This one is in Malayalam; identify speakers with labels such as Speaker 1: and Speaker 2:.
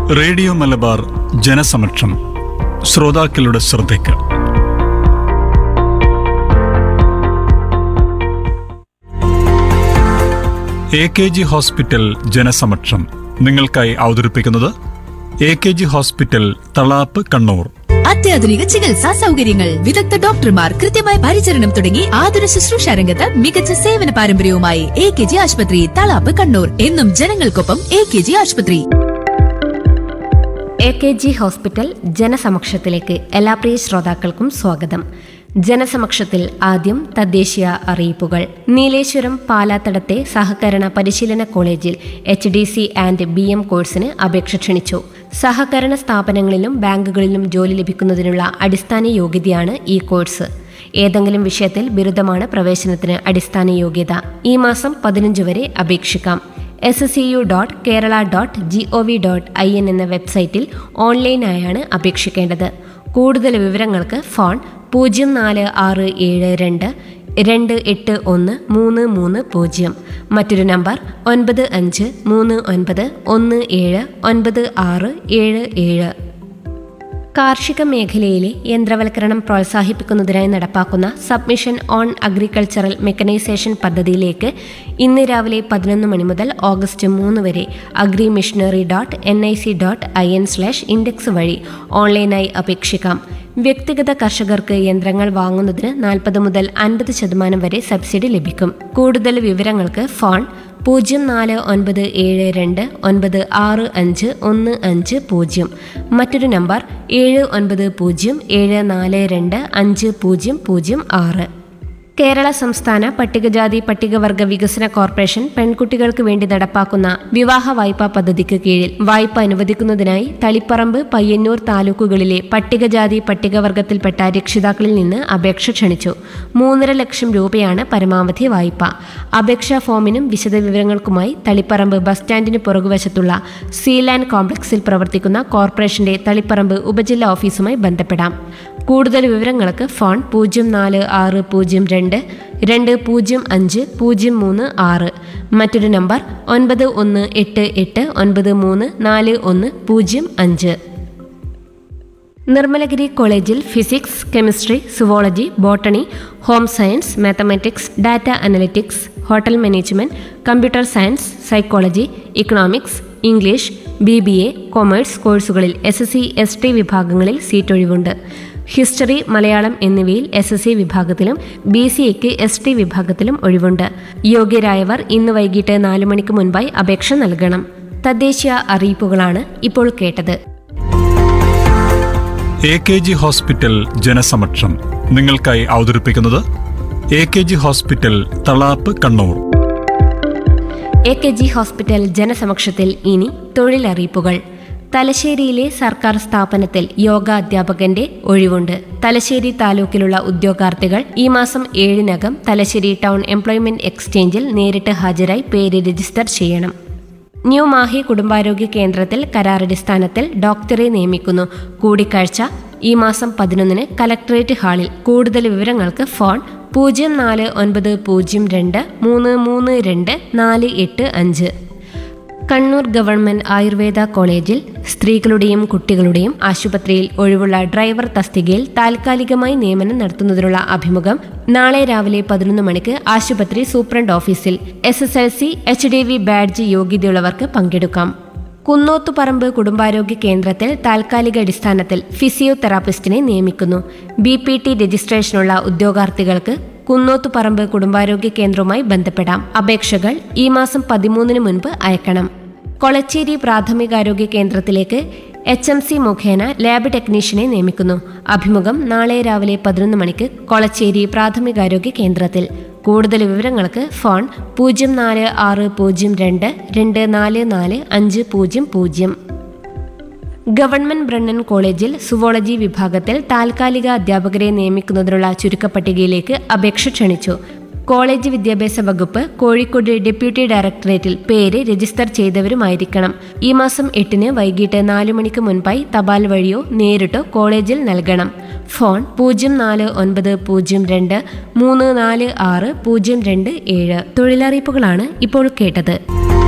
Speaker 1: റേഡിയോ മലബാർ ജനസമക്ഷം ശ്രോതാക്കളുടെ ശ്രദ്ധയ്ക്ക് എ കെ ജി ഹോസ്പിറ്റൽ ജനസമക്ഷം നിങ്ങൾക്കായി അവതരിപ്പിക്കുന്നത് A K G hospital Thalap Kannur
Speaker 2: അത്യാധുനിക ചികിത്സാ സൗകര്യങ്ങൾ വിദഗ്ധ ഡോക്ടർമാർ കൃത്യമായ പരിചരണം തുടങ്ങി ആതുര ശുശ്രൂഷ രംഗത്ത് മികച്ച സേവന പാരമ്പര്യവുമായി എ കെ ജി ആശുപത്രി തളാപ്പ് കണ്ണൂർ എന്നും ജനങ്ങൾക്കൊപ്പം എ കെ ജി ആശുപത്രി
Speaker 3: എ കെ ജി ഹോസ്പിറ്റൽ ജനസമക്ഷത്തിലേക്ക് എല്ലാ പ്രിയ ശ്രോതാക്കൾക്കും സ്വാഗതം ജനസമക്ഷത്തിൽ ആദ്യം തദ്ദേശീയ അറിയിപ്പുകൾ നീലേശ്വരം പാലാത്തടത്തെ സഹകരണ പരിശീലന കോളേജിൽ H D C and B M കോഴ്സിന് അപേക്ഷ ക്ഷണിച്ചു സഹകരണ സ്ഥാപനങ്ങളിലും ബാങ്കുകളിലും ജോലി ലഭിക്കുന്നതിനുള്ള അടിസ്ഥാന യോഗ്യതയാണ് ഈ കോഴ്സ് ഏതെങ്കിലും വിഷയത്തിൽ ബിരുദമാണ് പ്രവേശനത്തിന് അടിസ്ഥാന യോഗ്യത ഈ മാസം പതിനഞ്ച് വരെ അപേക്ഷിക്കാം S S C U dot Kerala dot G O V dot I N എന്ന വെബ്സൈറ്റിൽ ഓൺലൈനായാണ് അപേക്ഷിക്കേണ്ടത് കൂടുതൽ വിവരങ്ങൾക്ക് ഫോൺ പൂജ്യം നാല് ആറ് ഏഴ് രണ്ട് രണ്ട് എട്ട് ഒന്ന് മൂന്ന് മൂന്ന് പൂജ്യം മറ്റൊരു നമ്പർ ഒൻപത് അഞ്ച് മൂന്ന് ഒൻപത് ഒന്ന് ഏഴ് ഒൻപത് ആറ് ഏഴ് ഏഴ് കാർഷിക മേഖലയിലെ യന്ത്രവൽക്കരണം പ്രോത്സാഹിപ്പിക്കുന്നതിനായി നടപ്പാക്കുന്ന സബ്മിഷൻ ഓൺ അഗ്രികൾച്ചറൽ മെക്കനൈസേഷൻ പദ്ധതിയിലേക്ക് ഇന്ന് രാവിലെ പതിനൊന്ന് മണി മുതൽ ഓഗസ്റ്റ് മൂന്ന് വരെ agri machinery dot N I C dot I N slash index വഴി ഓൺലൈനായി അപേക്ഷിക്കാം വ്യക്തിഗത കർഷകർക്ക് യന്ത്രങ്ങൾ വാങ്ങുന്നതിന് നാൽപ്പത് മുതൽ അൻപത് ശതമാനം വരെ സബ്സിഡി ലഭിക്കും കൂടുതൽ വിവരങ്ങൾക്ക് ഫോൺ പൂജ്യം നാല് ഒൻപത് ഏഴ് രണ്ട് ഒൻപത് ആറ് അഞ്ച് ഒന്ന് അഞ്ച് പൂജ്യം മറ്റൊരു നമ്പർ ഏഴ് ഒൻപത് പൂജ്യം ഏഴ് നാല് രണ്ട് അഞ്ച് പൂജ്യം പൂജ്യം ആറ് കേരള സംസ്ഥാന പട്ടികജാതി പട്ടികവർഗ വികസന കോർപ്പറേഷൻ പെൺകുട്ടികൾക്ക് വേണ്ടി നടപ്പാക്കുന്ന വിവാഹ വായ്പാ പദ്ധതിക്ക് കീഴിൽ വായ്പ അനുവദിക്കുന്നതിനായി തളിപ്പറമ്പ് പയ്യന്നൂർ താലൂക്കുകളിലെ പട്ടികജാതി പട്ടികവർഗത്തിൽപ്പെട്ട രക്ഷിതാക്കളിൽ നിന്ന് അപേക്ഷ ക്ഷണിച്ചു മൂന്നര ലക്ഷം രൂപയാണ് പരമാവധി വായ്പ അപേക്ഷാ ഫോമിനും വിശദവിവരങ്ങൾക്കുമായി തളിപ്പറമ്പ് ബസ് സ്റ്റാൻഡിന് പുറകുവശത്തുള്ള സീലാൻഡ് കോംപ്ലക്സിൽ പ്രവർത്തിക്കുന്ന കോർപ്പറേഷന്റെ തളിപ്പറമ്പ് ഉപജില്ലാ ഓഫീസുമായി ബന്ധപ്പെടാം കൂടുതൽ വിവരങ്ങൾക്ക് ഫോൺ പൂജ്യം നാല് ആറ് പൂജ്യം രണ്ട് രണ്ട് പൂജ്യം അഞ്ച് പൂജ്യം മൂന്ന് ആറ് മറ്റൊരു നമ്പർ ഒൻപത് ഒന്ന് എട്ട് എട്ട് ഒൻപത് മൂന്ന് നാല് ഒന്ന് പൂജ്യം അഞ്ച് നിർമ്മലഗിരി കോളേജിൽ physics chemistry zoology botany home science mathematics data analytics hotel management computer science psychology economics English B B A commerce കോഴ്സുകളിൽ S S C S T വിഭാഗങ്ങളിൽ സീറ്റ് ഒഴിവുണ്ട് ഹിസ്റ്ററി മലയാളം എന്നിവയിൽ എസ് എസ് സി വിഭാഗത്തിലും ബി സി എക്ക് എസ് ടി വിഭാഗത്തിലും ഒഴിവുണ്ട് യോഗ്യരായവർ ഇന്ന് വൈകിട്ട് നാലു മണിക്ക് മുൻപായി അപേക്ഷ നൽകണം തദ്ദേശീയ അറിയിപ്പുകളാണ് ഇപ്പോൾ കേട്ടത്
Speaker 1: എ കെ ജി ഹോസ്പിറ്റൽ ജനസമക്ഷം നിങ്ങൾക്കായി അവതരിപ്പിക്കുന്നത് A K G hospital Thalap Kannur
Speaker 3: A K G hospital ജനസമക്ഷത്തിൽ ഇനി തൊഴിലറിയിപ്പുകൾ തലശ്ശേരിയിലെ സർക്കാർ സ്ഥാപനത്തിൽ യോഗ അധ്യാപകന്റെ ഒഴിവുണ്ട് തലശ്ശേരി താലൂക്കിലുള്ള ഉദ്യോഗാർത്ഥികൾ ഈ മാസം ഏഴിനകം തലശ്ശേരി ടൗൺ എംപ്ലോയ്മെന്റ് എക്സ്ചേഞ്ചിൽ നേരിട്ട് ഹാജരായി പേര് രജിസ്റ്റർ ചെയ്യണം ന്യൂ മാഹി കുടുംബാരോഗ്യ കേന്ദ്രത്തിൽ കരാറടിസ്ഥാനത്തിൽ ഡോക്ടറെ നിയമിക്കുന്നു കൂടിക്കാഴ്ച ഈ മാസം പതിനൊന്നിന് കലക്ടറേറ്റ് ഹാളിൽ കൂടുതൽ വിവരങ്ങൾക്ക് ഫോൺ പൂജ്യം നാല് ഒൻപത് പൂജ്യം രണ്ട് മൂന്ന് മൂന്ന് രണ്ട് നാല് എട്ട് അഞ്ച് കണ്ണൂർ ഗവൺമെന്റ് ആയുർവേദ കോളേജിൽ സ്ത്രീകളുടെയും കുട്ടികളുടെയും ആശുപത്രിയിൽ ഒഴിവുള്ള ഡ്രൈവർ തസ്തികയിൽ താൽക്കാലികമായി നിയമനം നടത്തുന്നതിനുള്ള അഭിമുഖം നാളെ രാവിലെ പതിനൊന്ന് മണിക്ക് ആശുപത്രി സൂപ്രണ്ട് ഓഫീസിൽ S S L C H D V badge യോഗ്യതയുള്ളവർക്ക് പങ്കെടുക്കാം കുന്നോത്തുപറമ്പ് കുടുംബാരോഗ്യ കേന്ദ്രത്തിൽ താൽക്കാലിക അടിസ്ഥാനത്തിൽ ഫിസിയോതെറാപ്പിസ്റ്റിനെ നിയമിക്കുന്നു ബി പി ടി രജിസ്ട്രേഷനുള്ള ഉദ്യോഗാർത്ഥികൾക്ക് കുന്നോത്തുപറമ്പ് കുടുംബാരോഗ്യ കേന്ദ്രവുമായി ബന്ധപ്പെടാം അപേക്ഷകൾ ഈ മാസം പതിമൂന്നിന് മുൻപ് അയക്കണം കൊളച്ചേരി പ്രാഥമികാരോഗ്യ കേന്ദ്രത്തിലേക്ക് എച്ച് എം സി മുഖേന ലാബ് ടെക്നീഷ്യനെ നിയമിക്കുന്നു അഭിമുഖം നാളെ രാവിലെ പതിനൊന്ന് മണിക്ക് കൊളച്ചേരി പ്രാഥമികാരോഗ്യ കേന്ദ്രത്തിൽ കൂടുതൽ വിവരങ്ങൾക്ക് ഫോൺ പൂജ്യം നാല് ആറ് പൂജ്യം രണ്ട് രണ്ട് നാല് നാല് അഞ്ച് പൂജ്യം പൂജ്യം ഗവൺമെന്റ് ബ്രണ്ണൻ കോളേജിൽ സുവോളജി വിഭാഗത്തിൽ താൽക്കാലിക അധ്യാപകരെ നിയമിക്കുന്നതിനുള്ള ചുരുക്കപ്പട്ടികയിലേക്ക് അപേക്ഷ ക്ഷണിച്ചു കോളേജ് വിദ്യാഭ്യാസ വകുപ്പ് കോഴിക്കോട് ഡെപ്യൂട്ടി ഡയറക്ടറേറ്റിൽ പേര് രജിസ്റ്റർ ചെയ്തവരുമായിരിക്കണം ഈ മാസം എട്ടിന് വൈകിട്ട് നാലു മണിക്ക് മുൻപായി തപാൽ വഴിയോ നേരിട്ടോ കോളേജിൽ നൽകണം ഫോൺ പൂജ്യം നാല് ഒൻപത് പൂജ്യം രണ്ട് മൂന്ന് നാല് ആറ് പൂജ്യം രണ്ട് ഏഴ് തൊഴിലറിയിപ്പുകളാണ് ഇപ്പോൾ കേട്ടത്